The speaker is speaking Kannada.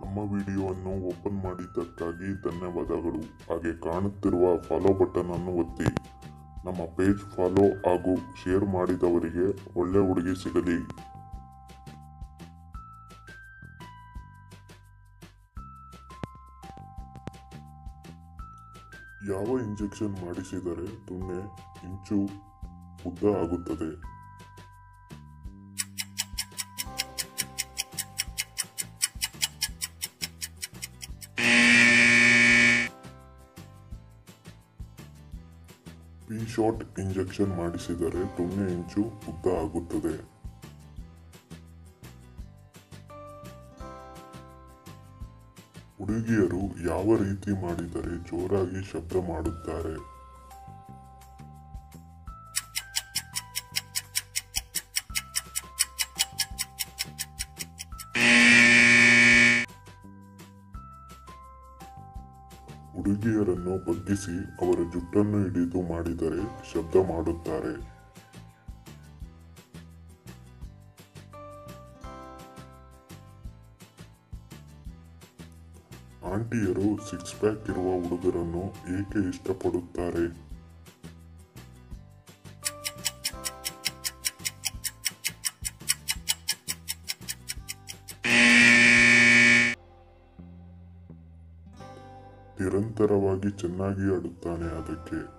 ನಮ್ಮ ವಿಡಿಯೋವನ್ನು ಓಪನ್ ಮಾಡಿದ್ದಕ್ಕಾಗಿ ಧನ್ಯವಾದಗಳು ಹಾಗೆ ಕಾಣುತ್ತಿರುವ ಫಾಲೋ ಬಟನ್ ಅನ್ನು ಒತ್ತಿ ನಮ್ಮ ಪೇಜ್ ಫಾಲೋ ಹಾಗೂ ಶೇರ್ ಮಾಡಿದವರಿಗೆ ಒಳ್ಳೆ ಹುಡುಗಿ ಸಿಗಲಿ ಯಾವ ಇಂಜೆಕ್ಷನ್ ಮಾಡಿಸಿದರೆ ತುಣ್ಣೆ ಇಂಚು ಉದ್ದ ಆಗುತ್ತದೆ ಪಿ ಶಾಟ್ ಇಂಜೆಕ್ಷನ್ ಮಾಡಿಸಿದರೆ ತುಣ್ಣೆ ಇಂಚು ಉದ್ದ ಆಗುತ್ತದೆ ಹುಡುಗಿಯರು ಯಾವ ರೀತಿ ಮಾಡಿದರೆ ಜೋರಾಗಿ ಶಬ್ದ ಮಾಡುತ್ತಾರೆ ಹುಡುಗಿಯರನ್ನು ಬಗ್ಗಿಸಿ ಅವರ ಜುಟ್ಟನ್ನು ಹಿಡಿದು ಮಾಡಿದರೆ ಶಬ್ದ ಮಾಡುತ್ತಾರೆ ಆಂಟಿಯರು ಸಿಕ್ಸ್ ಪ್ಯಾಕ್ ಇರುವ ಹುಡುಗರನ್ನು ಏಕೆ ಇಷ್ಟಪಡುತ್ತಾರೆ ನಿರಂತರವಾಗಿ ಚೆನ್ನಾಗಿ ಆಡುತ್ತಾನೆ ಅದಕ್ಕೆ